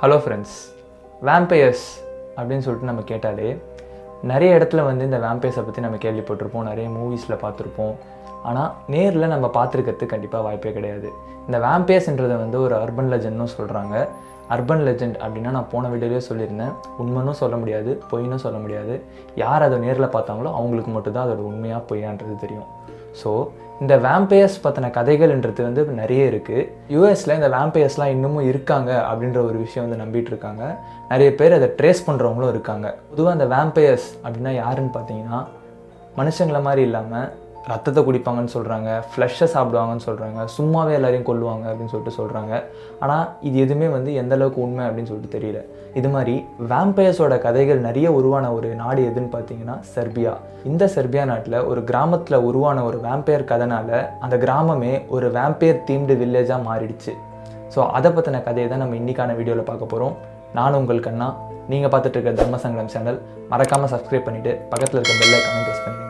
hello friends vampires அப்படின்னு சொல்லிட்டு நம்ம கேட்டாலே நிறைய இடத்துல வந்து இந்த வேம்பயர்ஸை பற்றி நம்ம கேள்விப்பட்டிருப்போம் நிறைய மூவிஸில் பார்த்துருப்போம் ஆனால் நேரில் நம்ம பார்த்துருக்கிறதுக்கு கண்டிப்பாக வாய்ப்பே கிடையாது இந்த வேம்பயர்ஸ்ன்றதை வந்து ஒரு அர்பன் லெஜெண்ட்னு சொல்கிறாங்க அர்பன் லெஜெண்ட் அப்படின்னா நான் போன வீடியோலேயே சொல்லியிருந்தேன் உண்மைன்னு சொல்ல முடியாது பொய்னும் சொல்ல முடியாது யார் அதை நேரில் பார்த்தாங்களோ அவங்களுக்கு மட்டும்தான் அதோட உண்மையாக பொய்யான்றது தெரியும் ஸோ இந்த வேம்பயர்ஸ் பற்றின கதைகள்ன்றது வந்து நிறைய இருக்குது யூஎஸில் இந்த வேம்பயர்ஸ்லாம் இன்னமும் இருக்காங்க அப்படின்ற ஒரு விஷயம் வந்து நம்பிட்டு இருக்காங்க நிறைய பேர் அதை ட்ரேஸ் பண்ணுறவங்களும் இருக்காங்க பொதுவாக அந்த வேம்பயர்ஸ் அப்படின்னா யாருன்னு பார்த்தீங்கன்னா மனுஷங்கள மாதிரி இல்லாமல் ரத்தத்தை குடிப்பாங்கன்னு சொல்கிறாங்க ஃப்ளஷை சாப்பிடுவாங்கன்னு சொல்கிறாங்க சும்மாவே எல்லாரையும் கொல்லுவாங்க அப்படின்னு சொல்லிட்டு சொல்கிறாங்க ஆனால் இது எதுவுமே வந்து எந்த அளவுக்கு உண்மை அப்படின்னு சொல்லிட்டு தெரியல இது மாதிரி வேம்பயர்ஸோட கதைகள் நிறைய உருவான ஒரு நாடு எதுன்னு பார்த்தீங்கன்னா செர்பியா இந்த செர்பியா நாட்டில் ஒரு கிராமத்தில் உருவான ஒரு வேம்பயர் கதைனால அந்த கிராமமே ஒரு வேம்பயர் தீம்டு வில்லேஜாக மாறிடுச்சு ஸோ அதை பற்றின கதையை தான் நம்ம இன்றைக்கான வீடியோவில் பார்க்க போகிறோம் நான் உங்கள் கண்ணா நீங்கள் பார்த்துட்டு இருக்க தர்மசங்கடம் சேனல் மறக்காமல் சப்ஸ்கிரைப் பண்ணிவிட்டு பக்கத்தில் இருக்க பெல் ஐக்கானை ப்ரெஸ் பண்ணிடுங்க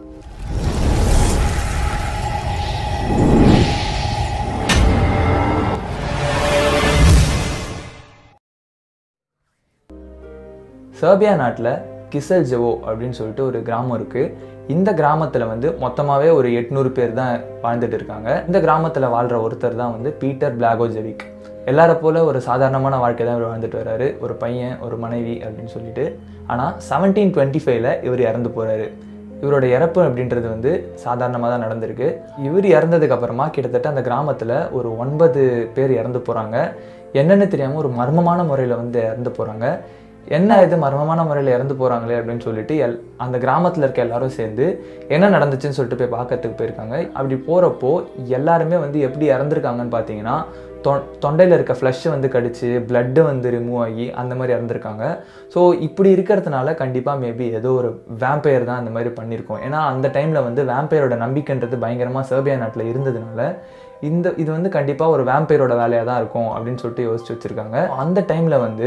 சர்பியா நாட்டில் கிசல் ஜெவோ அப்படின்னு சொல்லிட்டு ஒரு கிராமம் இருக்குது இந்த கிராமத்தில் வந்து மொத்தமாகவே ஒரு எட்நூறு பேர் தான் வாழ்ந்துட்டு இருக்காங்க இந்த கிராமத்தில் வாழ்கிற ஒருத்தர் தான் வந்து பீட்டர் பிளாகோஜெவிக் எல்லார போல ஒரு சாதாரணமான வாழ்க்கை தான் இவர் வாழ்ந்துட்டு வர்றாரு ஒரு பையன் ஒரு மனைவி அப்படின்னு சொல்லிட்டு ஆனால் செவன்டீன் டுவெண்ட்டி ஃபைவ்ல இவர் இறந்து போகிறாரு இவரோட இறப்பு அப்படின்றது வந்து சாதாரணமாக தான் நடந்திருக்கு இவர் இறந்ததுக்கு அப்புறமா கிட்டத்தட்ட அந்த கிராமத்தில் ஒரு ஒன்பது பேர் இறந்து போகிறாங்க என்னென்னு தெரியாமல் ஒரு மர்மமான முறையில் வந்து இறந்து போகிறாங்க என்ன இது மர்மமான முறையில் இறந்து போகிறாங்களே அப்படின்னு சொல்லிட்டு எல் அந்த கிராமத்தில் இருக்க எல்லாரும் சேர்ந்து என்ன நடந்துச்சுன்னு சொல்லிட்டு போய் பார்க்கறதுக்கு போயிருக்காங்க அப்படி போகிறப்போ எல்லாருமே வந்து எப்படி இறந்துருக்காங்கன்னு பார்த்தீங்கன்னா தொ தொண்டையில் இருக்க ஃப்ளஷ்ஷை வந்து கடிச்சு பிளட்டு வந்து ரிமூவ் ஆகி அந்த மாதிரி இறந்துருக்காங்க ஸோ இப்படி இருக்கிறதுனால கண்டிப்பாக மேபி ஏதோ ஒரு வேம்பயர் தான் அந்த மாதிரி பண்ணியிருக்கோம் ஏன்னா அந்த டைமில் வந்து வேம்பயரோட நம்பிக்கைன்றது பயங்கரமாக சர்பியா நாட்டில் இருந்ததுனால இந்த இது வந்து கண்டிப்பாக ஒரு வேம்பயரோட வேலையாக தான் இருக்கும் அப்படின்னு சொல்லிட்டு யோசிச்சு வச்சுருக்காங்க அந்த டைமில் வந்து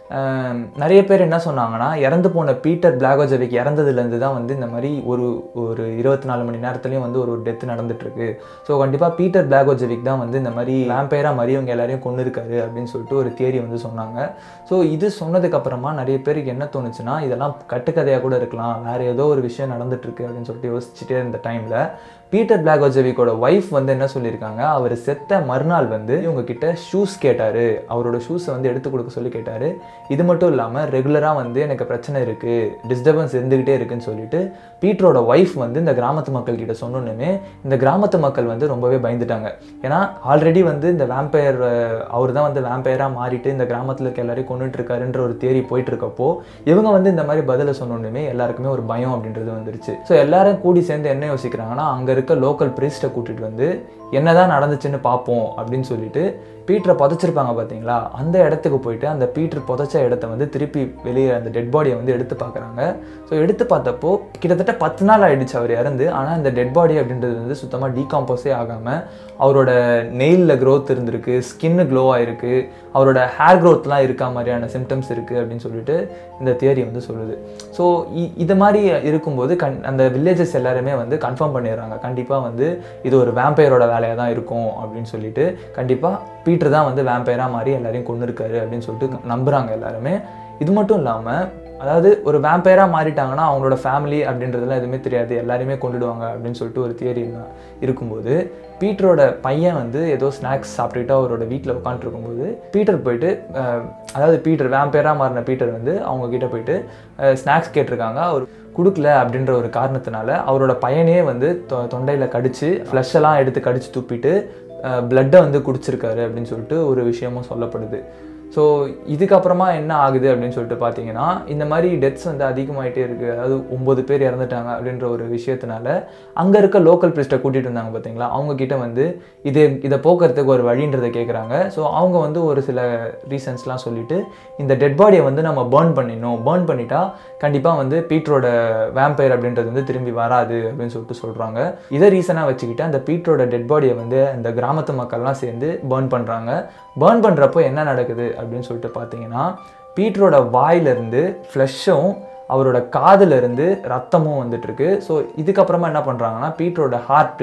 நிறைய பேர் என்ன சொன்னாங்கன்னா இறந்து போன பீட்டர் பிளாகோஜெவிக் இறந்ததுலேருந்து தான் வந்து இந்த மாதிரி ஒரு ஒரு இருபத்தி நாலு மணி நேரத்துலையும் வந்து ஒரு டெத் நடந்துட்டுருக்கு ஸோ கண்டிப்பாக பீட்டர் பிளாகோஜெவிக் தான் வந்து இந்த மாதிரி வேம்பயராக மாதிரி இவங்க எல்லாரையும் கொண்டு இருக்காரு அப்படின்னு சொல்லிட்டு ஒரு தியரி வந்து சொன்னாங்க ஸோ இது சொன்னதுக்கப்புறமா நிறைய பேருக்கு என்ன தோணுச்சுன்னா இதெல்லாம் கட்டுக்கதையாக கூட இருக்கலாம் வேறு ஏதோ ஒரு விஷயம் நடந்துட்டுருக்கு அப்படின்னு சொல்லிட்டு யோசிச்சுட்டே இருந்த டைமில் பீட்டர் பிளாகோஜெவிக்கோட ஒய்ஃப் வந்து என்ன சொல்லியிருக்காங்க அவர் செத்த மறுநாள் வந்து இவங்க கிட்ட ஷூஸ் கேட்டார் அவரோட ஷூஸை வந்து எடுத்து கொடுக்க சொல்லி கேட்டார் இது மட்டும் இல்லாமல் ரெகுலராக வந்து எனக்கு பிரச்சனை இருக்குது டிஸ்டர்பன்ஸ் இருந்துக்கிட்டே இருக்குன்னு சொல்லிட்டு பீட்டரோட ஒய்ஃப் வந்து இந்த கிராமத்து மக்கள் கிட்ட சொன்னோன்னுமே இந்த கிராமத்து மக்கள் வந்து ரொம்பவே பயந்துட்டாங்க ஏன்னா ஆல்ரெடி வந்து இந்த வேம்பயர் அவர் தான் வந்து வேம்பயராக மாறிட்டு இந்த கிராமத்தில் இருக்க எல்லாரையும் கொண்டுட்டு இருக்காருன்ற ஒரு தேரி போயிட்டு இருக்கப்போ இவங்க வந்து இந்த மாதிரி பதிலை சொன்னோன்னுமே எல்லாருக்குமே ஒரு பயம் அப்படின்றது வந்துருச்சு ஸோ எல்லாரும் கூடி சேர்ந்து என்ன யோசிக்கிறாங்கன்னா அங்கே இருக்க லோக்கல் பிரீஸ்ட்டை கூட்டிகிட்டு வந்து என்னதான் நடந்துச்சுன்னு பார்ப்போம் அப்படின்னு சொல்லிட்டு பீட்டரை புதைச்சிருப்பாங்க பார்த்தீங்களா அந்த இடத்துக்கு போயிட்டு அந்த பீட்டர் புதைச்ச இடத்த வந்து திருப்பி வெளியே அந்த டெட் பாடியை வந்து எடுத்து பார்க்குறாங்க ஸோ எடுத்து பார்த்தப்போ கிட்டத்தட்ட பத்து நாள் ஆயிடுச்சு அவர் இறந்து ஆனால் இந்த டெட் பாடி அப்படின்றது வந்து சுத்தமாக டீகாம்போஸே ஆகாமல் அவரோட நெயிலில் க்ரோத் இருந்திருக்கு ஸ்கின்னு க்ளோ ஆயிருக்கு அவரோட ஹேர் க்ரோத்லாம் இருக்கா மாதிரியான சிம்டம்ஸ் இருக்குது அப்படின்னு சொல்லிட்டு இந்த தியரி வந்து சொல்லுது ஸோ இது மாதிரி இருக்கும்போது கண் அந்த வில்லேஜஸ் எல்லாருமே வந்து கன்ஃபார்ம் பண்ணிடுறாங்க கண்டிப்பாக வந்து இது ஒரு வேம்பயரோட வேலையாக தான் இருக்கும் அப்படின்னு சொல்லிட்டு கண்டிப்பாக பீட்டர் தான் வந்து வேம்பயராக மாதிரி எல்லாரையும் கொண்டு இருக்காரு அப்படின்னு சொல்லிட்டு நம்புகிறாங்க எல்லாருமே இது மட்டும் இல்லாமல் அதாவது ஒரு வேம்பயராக மாறிட்டாங்கன்னா அவங்களோட ஃபேமிலி அப்படின்றதுலாம் எதுவுமே தெரியாது எல்லாருமே கொண்டுடுவாங்க அப்படின்னு சொல்லிட்டு ஒரு தியரி இருக்கும்போது பீட்டரோட பையன் வந்து ஏதோ ஸ்நாக்ஸ் சாப்பிட்டுக்கிட்டு அவரோட வீட்டில் உட்காந்துருக்கும்போது பீட்டர் போயிட்டு அதாவது பீட்டர் வேம்பயராக மாறின பீட்டர் வந்து அவங்க கிட்ட போயிட்டு ஸ்நாக்ஸ் கேட்டிருக்காங்க அவர் கொடுக்கல அப்படின்ற ஒரு காரணத்தினால அவரோட பையனே வந்து தொ தொண்டையில் கடிச்சு ஃப்ளஷெல்லாம் எடுத்து கடிச்சு துப்பிட்டு பிளட்டை வந்து குடிச்சிருக்காரு அப்படின்னு சொல்லிட்டு ஒரு விஷயமும் சொல்லப்படுது ஸோ இதுக்கப்புறமா என்ன ஆகுது அப்படின்னு சொல்லிட்டு பார்த்தீங்கன்னா இந்த மாதிரி டெத்ஸ் வந்து அதிகமாகிட்டே இருக்குது அதாவது ஒம்பது பேர் இறந்துட்டாங்க அப்படின்ற ஒரு விஷயத்தினால அங்கே இருக்க லோக்கல் பிரிஸ்ட்டை கூட்டிகிட்டு இருந்தாங்க பார்த்தீங்களா அவங்க கிட்ட வந்து இது இதை போக்குறதுக்கு ஒரு வழின்றதை கேட்குறாங்க ஸோ அவங்க வந்து ஒரு சில ரீசன்ஸ்லாம் சொல்லிட்டு இந்த டெட் பாடியை வந்து நம்ம பேர்ன் பண்ணிடணும் பேர்ன் பண்ணிட்டா கண்டிப்பாக வந்து பீட்டரோட வேம்பயர் அப்படின்றது வந்து திரும்பி வராது அப்படின்னு சொல்லிட்டு சொல்கிறாங்க இதை ரீசனாக வச்சுக்கிட்டு அந்த பீட்டரோட டெட் பாடியை வந்து அந்த கிராமத்து மக்கள்லாம் சேர்ந்து பேர்ன் பண்ணுறாங்க பேர்ன் பண்ணுறப்போ என்ன நடக்குது அப்படின்னு சொல்லிட்டு பார்த்தீங்கன்னா பீட்டரோட வாயிலிருந்து ஃப்ளஷ்ஷும் அவரோட காதுல இருந்து ரத்தமும் வந்துட்டு இருக்கு ஸோ இதுக்கப்புறமா என்ன பண்ணுறாங்கன்னா பீட்டரோட ஹார்ட்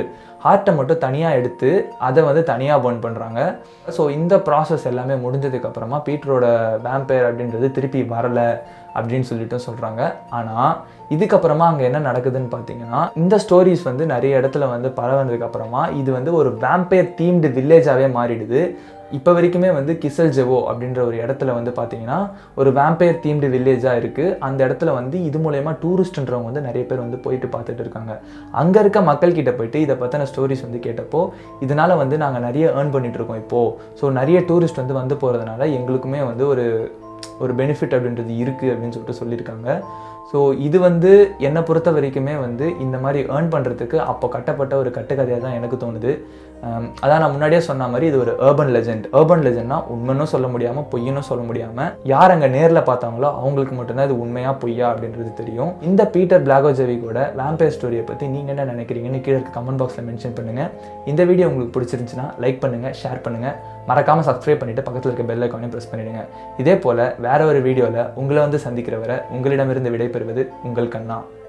ஹார்ட்டை மட்டும் தனியாக எடுத்து அதை வந்து தனியாக பர்ன் பண்ணுறாங்க ஸோ இந்த ப்ராசஸ் எல்லாமே முடிஞ்சதுக்கப்புறமா பீட்டரோட வேம்பயர் அப்படின்றது திருப்பி வரலை அப்படின்னு சொல்லிட்டு சொல்கிறாங்க ஆனால் இதுக்கப்புறமா அங்கே என்ன நடக்குதுன்னு பார்த்தீங்கன்னா இந்த ஸ்டோரிஸ் வந்து நிறைய இடத்துல வந்து பரவனதுக்கு அப்புறமா இது வந்து ஒரு வேம்பயர் தீம்டு வில்லேஜாகவே மாறிடுது இப்போ வரைக்குமே வந்து கிசல் ஜெவோ அப்படின்ற ஒரு இடத்துல வந்து பார்த்தீங்கன்னா ஒரு வேம்பயர் தீம்டு வில்லேஜாக இருக்குது அந்த இடத்துல வந்து இது மூலயமா டூரிஸ்ட்ன்றவங்க வந்து நிறைய பேர் வந்து போயிட்டு பார்த்துட்டு இருக்காங்க அங்கே இருக்க மக்கள் கிட்ட போயிட்டு இதை பற்றின ஸ்டோரிஸ் வந்து கேட்டப்போ இதனால் வந்து நாங்கள் நிறைய ஏர்ன் பண்ணிட்டு இருக்கோம் இப்போது ஸோ நிறைய டூரிஸ்ட் வந்து வந்து போகிறதுனால எங்களுக்குமே வந்து ஒரு ஒரு பெனிஃபிட் அப்படின்றது இருக்குது அப்படின்னு சொல்லிட்டு சொல்லியிருக்காங்க ஸோ இது வந்து என்னை பொறுத்த வரைக்குமே வந்து இந்த மாதிரி ஏர்ன் பண்ணுறதுக்கு அப்போ கட்டப்பட்ட ஒரு கட்டுக்கதையாக தான் எனக்கு தோணுது ஆம், அதான் நான் முன்னாடியே சொன்ன மாதிரி இது ஒரு ஏர்பன் லெஜெண்ட் ஏர்பன் லெஜெண்ட்னா உண்மைன்னு சொல்ல முடியாமல் பொய்யனும் சொல்ல முடியாமல் யார் அங்கே நேரில் பார்த்தாங்களோ அவங்களுக்கு மட்டும்தான் இது உண்மையாக பொய்யா அப்படின்றது தெரியும் இந்த பீட்டர் பிளாகோஜெவிக்கோட வேம்பயர் ஸ்டோரியை பற்றி நீங்கள் என்ன நினைக்கிறீங்கன்னு கீழே இருக்க கமெண்ட் பாக்ஸில் மென்ஷன் பண்ணுங்கள் இந்த வீடியோ உங்களுக்கு பிடிச்சிருந்துச்சுன்னா லைக் பண்ணுங்கள் ஷேர் பண்ணுங்கள் மறக்காமல் சப்ஸ்கிரைப் பண்ணிவிட்டு பக்கத்தில் இருக்க பெல் ஐக்கானையும் ப்ரெஸ் பண்ணிடுங்க இதே போல் வேற ஒரு வீடியோவில் உங்களை வந்து சந்திக்கிற வரை உங்களிடமிருந்து விடைபெறுவது உங்கள் கண்ணா